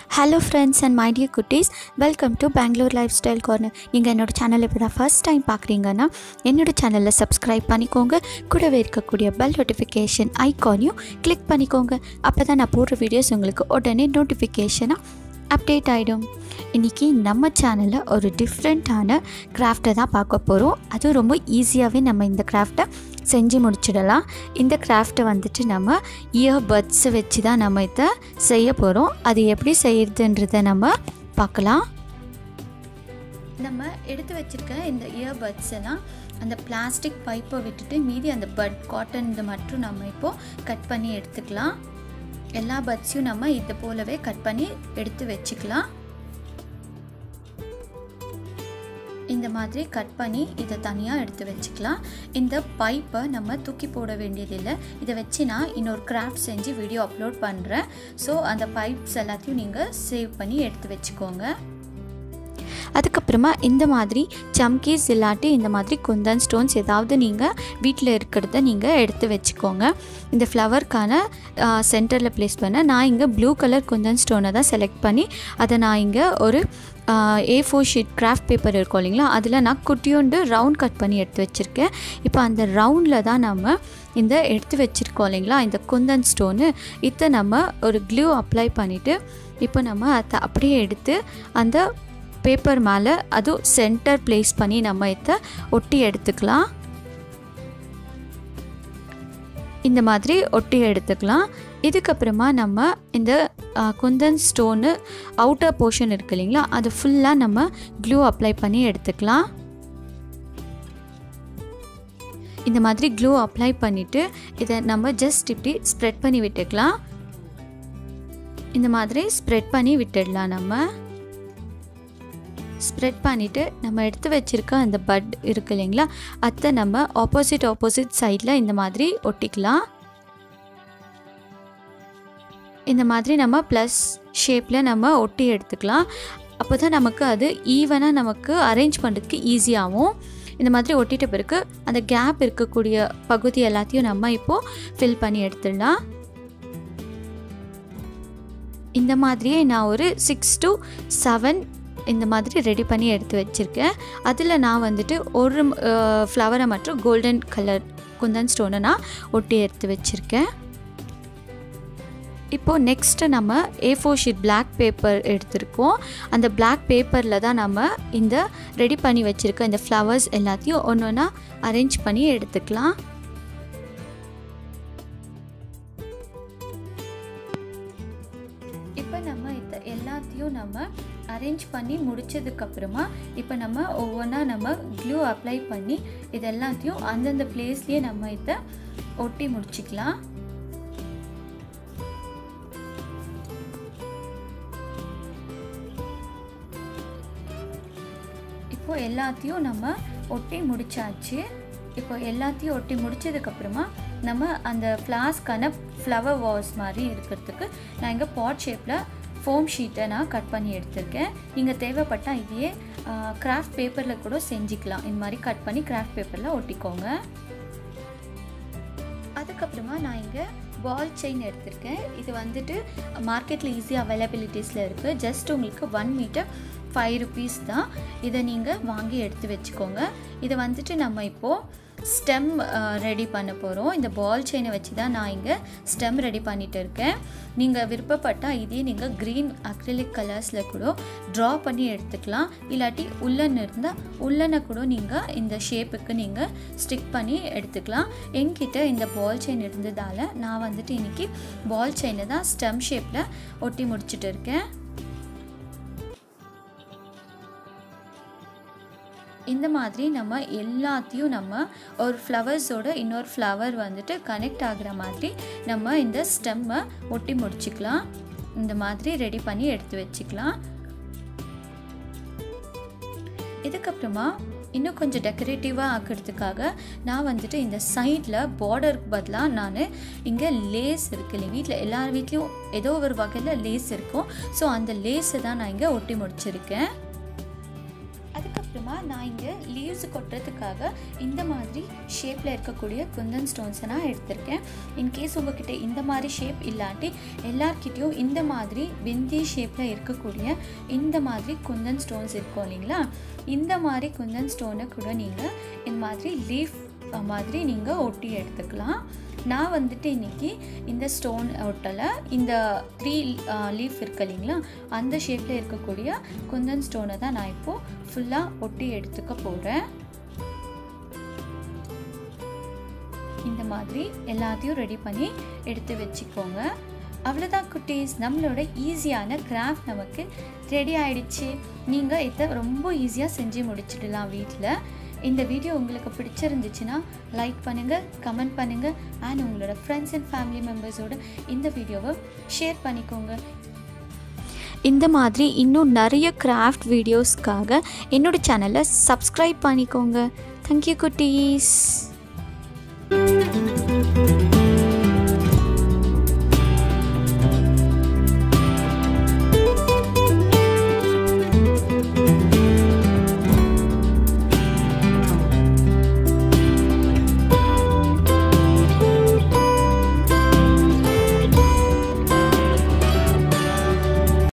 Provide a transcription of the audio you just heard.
hello friends and my dear குட்டீஸ் welcome to Bangalore lifestyle corner நீங்கள் என்னோட channel இப்போ தான் ஃபஸ்ட் டைம் பார்க்குறீங்கன்னா என்னோட சேனலில் சப்ஸ்கிரைப் பண்ணிக்கோங்க கூடவே இருக்கக்கூடிய பெல் நோட்டிஃபிகேஷன் ஐக்கானையும் கிளிக் பண்ணிக்கோங்க அப்போ தான் நான் போடுற வீடியோஸ் உங்களுக்கு உடனே நோட்டிஃபிகேஷனாக அப்டேட் ஆகிடும் இன்றைக்கி நம்ம சேனலில் ஒரு டிஃப்ரெண்ட்டான கிராஃப்டை தான் பார்க்க போகிறோம் அதுவும் ரொம்ப ஈஸியாகவே நம்ம இந்த கிராஃப்டை செஞ்சு முடிச்சிடலாம் இந்த கிராஃப்டை வந்துட்டு நம்ம இயர்பட்ஸை வச்சு தான் நம்ம இதை செய்ய போகிறோம் அது எப்படி செய்யறதுன்றதை நம்ம பார்க்கலாம் நம்ம எடுத்து வச்சுருக்க இந்த இயர்பட்ஸ் எல்லாம் அந்த பிளாஸ்டிக் பைப்பை விட்டுட்டு மீதி அந்த பட் காட்டன் இது மட்டும் நம்ம இப்போது கட் பண்ணி எடுத்துக்கலாம் எல்லா பட்ஸையும் நம்ம இது போலவே கட் பண்ணி எடுத்து வச்சுக்கலாம் இந்த மாதிரி கட் பண்ணி இதை தனியாக எடுத்து வச்சுக்கலாம் இந்த பைப்பை நம்ம தூக்கி போட வேண்டியதில்லை இதை வச்சு நான் இன்னொரு கிராஃப்ட் செஞ்சு வீடியோ அப்லோட் பண்ணுறேன் ஸோ அந்த பைப்ஸ் எல்லாத்தையும் நீங்கள் சேவ் பண்ணி எடுத்து வச்சுக்கோங்க அதுக்கப்புறமா இந்த மாதிரி சம்கீஸ் இல்லாட்டி இந்த மாதிரி குந்தன் ஸ்டோன்ஸ் ஏதாவது நீங்கள் வீட்டில் இருக்கிறத நீங்கள் எடுத்து வச்சுக்கோங்க இந்த ஃப்ளவருக்கான சென்டரில் ப்ளேஸ் பண்ண நான் இங்கே ப்ளூ கலர் குந்தன் ஸ்டோனை தான் செலக்ட் பண்ணி அதை நான் இங்கே ஒரு A four sheet craft paper இருக்கும் இல்லைங்களா அதில் நான் குட்டியோண்டு ரவுண்ட் கட் பண்ணி எடுத்து வச்சுருக்கேன் இப்போ அந்த ரவுண்டில் தான் நம்ம இந்த எடுத்து வச்சுருக்கோம் இல்லைங்களா இந்த குந்தன் ஸ்டோனு இதை நம்ம ஒரு க்ளூ அப்ளை பண்ணிவிட்டு இப்போ நம்ம அதை அப்படியே எடுத்து அந்த பேப்பர் மேலே அதுவும் சென்டர் ப்ளேஸ் பண்ணி நம்ம இதை ஒட்டி எடுத்துக்கலாம் இந்த மாதிரி ஒட்டி எடுத்துக்கலாம் இதுக்கப்புறமா நம்ம இந்த குந்தன் ஸ்டோனு அவுட்டர் போர்ஷன் இருக்கு இல்லைங்களா அது ஃபுல்லாக நம்ம க்ளூ அப்ளை பண்ணி எடுத்துக்கலாம் இந்த மாதிரி க்ளூ அப்ளை பண்ணிவிட்டு இதை நம்ம ஜஸ்ட் இப்படி ஸ்ப்ரெட் பண்ணி விட்டுக்கலாம் இந்த மாதிரி ஸ்ப்ரெட் பண்ணி விட்டுடலாம் நம்ம ஸ்ப்ரெட் பண்ணிவிட்டு நம்ம எடுத்து வச்சுருக்க அந்த பட் இருக்கு இல்லைங்களா அதை நம்ம ஆப்போசிட் ஆப்போசிட் சைடில் இந்த மாதிரி ஒட்டிக்கலாம் இந்த மாதிரி நம்ம ப்ளஸ் ஷேப்பில் நம்ம ஒட்டி எடுத்துக்கலாம் அப்போ தான் நமக்கு அது ஈவனாக நமக்கு அரேஞ்ச் பண்ணுறதுக்கு ஈஸியாகவும் இந்த மாதிரி ஒட்டிட்ட பிறகு அந்த கேப் இருக்கக்கூடிய பகுதி எல்லாத்தையும் நம்ம இப்போது ஃபில் பண்ணி எடுத்துடலாம் இந்த மாதிரியே நான் ஒரு சிக்ஸ் டு செவன் இந்த மாதிரி ரெடி பண்ணி எடுத்து வச்சுருக்கேன் அதில் நான் வந்துட்டு ஒரு ஃப்ளவரை மற்றும் கோல்டன் கலர் குந்தன் ஸ்டோனை நான் ஒட்டி எடுத்து வச்சுருக்கேன் இப்போது நெக்ஸ்ட்டு நம்ம A four sheet black paper எடுத்திருக்கோம் அந்த பிளாக் பேப்பரில் தான் நம்ம இந்த ரெடி பண்ணி வச்சுருக்க இந்த ஃப்ளவர்ஸ் எல்லாத்தையும் ஒன்று ஒன்றா அரேஞ்ச் பண்ணி எடுத்துக்கலாம் இப்போ நம்ம இதை எல்லாத்தையும் நம்ம அரேஞ்ச் பண்ணி முடித்ததுக்கப்புறமா இப்போ நம்ம ஒவ்வொன்றா நம்ம க்ளூ அப்ளை பண்ணி இது எல்லாத்தையும் அந்தந்த பிளேஸ்லேயே நம்ம இதை ஒட்டி முடிச்சிக்கலாம் இப்போ எல்லாத்தையும் நம்ம ஒட்டி முடிச்சாச்சு இப்போ எல்லாத்தையும் ஒட்டி முடிச்சதுக்கப்புறமா நம்ம அந்த ஃப்ளாஸ்க்கான ஃப்ளவர் வாஸ் மாதிரி இருக்கிறதுக்கு நான் இங்கே பாட் ஷேப்பில் ஃபோம் ஷீட்டை நான் கட் பண்ணி எடுத்திருக்கேன் நீங்கள் தேவைப்பட்டால் இதையே கிராஃப்ட் பேப்பரில் கூட செஞ்சுக்கலாம் இந்த மாதிரி கட் பண்ணி கிராஃப்ட் பேப்பரில் ஒட்டிக்கோங்க அதுக்கப்புறமா நான் இங்கே பால் செயின் எடுத்திருக்கேன் இது வந்துட்டு மார்க்கெட்டில் ஈஸியாக அவைலபிலிட்டிஸில் இருக்குது ஜஸ்ட் உங்களுக்கு ஒன் மீட்டர் ஃபைவ் ருபீஸ் தான் இதை நீங்கள் வாங்கி எடுத்து வச்சுக்கோங்க இதை வந்துட்டு நம்ம இப்போது ஸ்டெம் ரெடி பண்ண போகிறோம் இந்த பால் செயினை வச்சு தான் நான் இங்கே ஸ்டெம் ரெடி பண்ணிகிட்டு இருக்கேன் நீங்கள் விருப்பப்பட்டால் இதே நீங்கள் க்ரீன் அக்ரிலிக் கலர்ஸில் கூட ட்ரா பண்ணி எடுத்துக்கலாம் இல்லாட்டி உள்ளன் இருந்தால் உள்ளனை கூட நீங்கள் இந்த ஷேப்புக்கு நீங்கள் ஸ்டிக் பண்ணி எடுத்துக்கலாம் என்கிட்ட இந்த பால் செயின் இருந்ததால் நான் வந்துட்டு இன்றைக்கி பால் செயினை தான் ஸ்டெம் ஷேப்பில் ஒட்டி முடிச்சுட்டு இருக்கேன் இந்த மாதிரி நம்ம எல்லாத்தையும் நம்ம ஒரு ஃப்ளவர்ஸோட இன்னொரு ஃப்ளவர் வந்துட்டு கனெக்ட் ஆகிற மாதிரி நம்ம இந்த ஸ்டெம்மை ஒட்டி முடிச்சுக்கலாம் இந்த மாதிரி ரெடி பண்ணி எடுத்து வச்சுக்கலாம் இதுக்கப்புறமா இன்னும் கொஞ்சம் டெக்கரேட்டிவாக ஆக்கிறதுக்காக நான் வந்துட்டு இந்த சைடில் பார்டருக்கு பதிலாக நான் இங்கே லேஸ் இருக்கு இல்லை வீட்டில் எல்லார் வீட்லேயும் ஏதோ ஒரு வகையில் லேஸ் இருக்கும் ஸோ அந்த லேஸை தான் நான் இங்கே ஒட்டி முடிச்சிருக்கேன் அதுக்கப்புறமா நான் இங்கே லீவ்ஸ் கொட்டுறதுக்காக இந்த மாதிரி ஷேப்பில் இருக்கக்கூடிய குந்தன் ஸ்டோன்ஸை நான் எடுத்திருக்கேன் இன்கேஸ் உங்ககிட்ட இந்த மாதிரி ஷேப் இல்லாட்டி எல்லார்கிட்டேயும் இந்த மாதிரி பிந்தி ஷேப்பில் இருக்கக்கூடிய இந்த மாதிரி குந்தன் ஸ்டோன்ஸ் இருக்கும் இல்லைங்களா இந்த மாதிரி குந்தன் ஸ்டோனை கூட நீங்கள் இந்த மாதிரி லீஃப் மாதிரி நீங்கள் ஒட்டி எடுத்துக்கலாம் நான் வந்துட்டு இன்றைக்கி இந்த ஸ்டோன் ஒட்டலை இந்த த்ரீ லீஃப் இருக்கு இல்லைங்களா அந்த ஷேப்பில் இருக்கக்கூடிய குந்தன் ஸ்டோனை தான் நான் இப்போது ஃபுல்லாக ஒட்டி எடுத்துக்க போகிறேன் இந்த மாதிரி எல்லாத்தையும் ரெடி பண்ணி எடுத்து வச்சுக்கோங்க அவ்வளோதான் குட்டீஸ் நம்மளோட ஈஸியான கிராஃப்ட் நமக்கு ரெடி ஆயிடுச்சு நீங்கள் இதை ரொம்ப ஈஸியாக செஞ்சு முடிச்சிடலாம் வீட்டில் இந்த வீடியோ உங்களுக்கு பிடிச்சிருந்துச்சுன்னா லைக் பண்ணுங்கள் கமெண்ட் பண்ணுங்கள் அண்ட் உங்களோட ஃப்ரெண்ட்ஸ் அண்ட் ஃபேமிலி மெம்பர்ஸோட இந்த வீடியோவை ஷேர் பண்ணிக்கோங்க இந்த மாதிரி இன்னும் நிறைய கிராஃப்ட் வீடியோஸ்க்காக என்னோடய சேனலை சப்ஸ்கிரைப் பண்ணிக்கோங்க தேங்க்யூ குட்டீஸ்